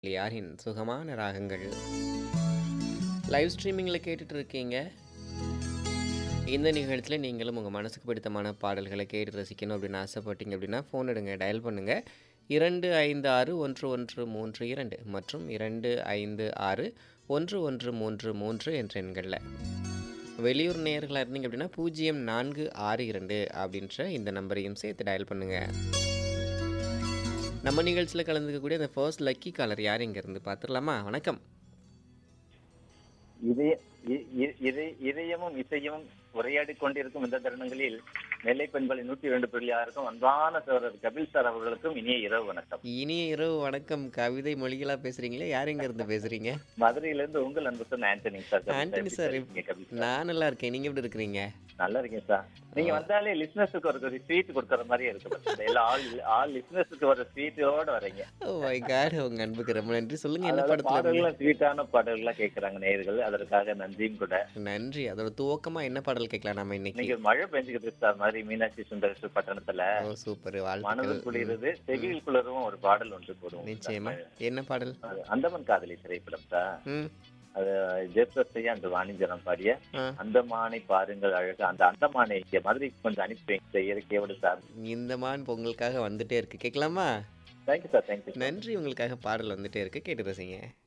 யாரின் சுகமான ராகங்கள் லைவ் ஸ்ட்ரீமிங்கில் கேட்டுட்டு இருக்கீங்க இந்த நிகழ்ச்சியில் நீங்களும் உங்கள் மனசுக்கு பிடித்தமான பாடல்களை கேட்டு ரசிக்கணும் அப்படின்னு ஆசைப்பட்டீங்க அப்படின்னா ஃபோன் எடுங்க டயல் பண்ணுங்கள் இரண்டு ஐந்து ஆறு ஒன்று ஒன்று மூன்று இரண்டு மற்றும் இரண்டு ஐந்து ஆறு ஒன்று ஒன்று மூன்று மூன்று என்ற எண்களில் வெளியூர் நேயர்களாக இருந்தீங்க அப்படின்னா பூஜ்ஜியம் நான்கு ஆறு இரண்டு அப்படின்ற இந்த நம்பரையும் சேர்த்து டயல் பண்ணுங்கள் நம்ம நிகழ்ச்சியில் கலந்துக்கக்கூடிய அந்த ஃபர்ஸ்ட் லக்கி காலர் யார் இங்க இருந்து பார்த்துடலாமா வணக்கம் இதய இ- இ- இதை- இதயமும் இசையும் உரையாடி கொண்டிருக்கும் இந்த தருணங்களில் நெல்லை பெண்களின் நூற்றி இரண்டு புள்ளி ஆறுக்கும் அன்பான சோழர் கபில் சார் அவர்களுக்கும் இனிய இரவு வணக்கம் இனிய இரவு வணக்கம் கவிதை மொழிகளா பேசுறீங்களே யார் இங்க இருந்து பேசுறீங்க மதுரையிலிருந்து உங்கள் அன்பு சொன்ன Antony sir Kapil sir Antony எப்படி சார் இருக்கீங்க, கபில் சார்? நான் நல்லா இருக்கேன் நீங்க எப்படி இருக்கிறீங்க நல்லா இருக்கேன் சார் நீங்க வந்தாலே லிஸ்னஸுக்கு ஒரு ஸ்வீட் கொடுக்கற மாதிரியே இருக்கு பாத்தீங்களா? எல்லா ஆல் ஆல் லிஸ்னஸுக்கு ஒரு ஸ்வீட்டோட வரீங்க ஓ மை காட் உங்க அன்புக்கு ரொம்ப நன்றி சொல்லுங்க என்ன அதனால படத்துல இருந்து? பாடல்கள் ஸ்வீட்டான பாடல்களா கேக்குறாங்க நேயர்கள் அதற்காக நன்றியும் கூட நன்றி அதோட துவக்கமா என்ன பாடல் கேட்கலாம் நம்ம இன்னைக்கு இன்னைக்கு மழை பெஞ்சுக்கிட்டு சார் மாதிரி மீனாட்சி சுந்தரேஸ்வர் பட்டணத்துல ஓ சூப்பர் மனதில் வாழ்த்துக்கள் குளிருது செவியில் குளிரும் ஒரு பாடல் ஒன்று போடுவோம் நிச்சயமா என்ன பாடல் அது அந்தமன் காதலி திரைப்படம் சார் ம் அது ஜெயபிரசையா அந்த வாணிஜனம் பாடிய ஆ. அந்தமானை பாருங்கள் அழகு அந்த அந்தமானை இங்க மதுரை கொஞ்சம் அனுப்பி வைங்க இயற்கையோடு சார் இந்த மான் பொங்கலுக்காக வந்துட்டே இருக்கு கேட்கலாமா தேங்க்யூ சார் தேங்க்யூ நன்றி உங்களுக்காக பாடல் வந்துட்டே இருக்கு கேட்டு ரசிங்க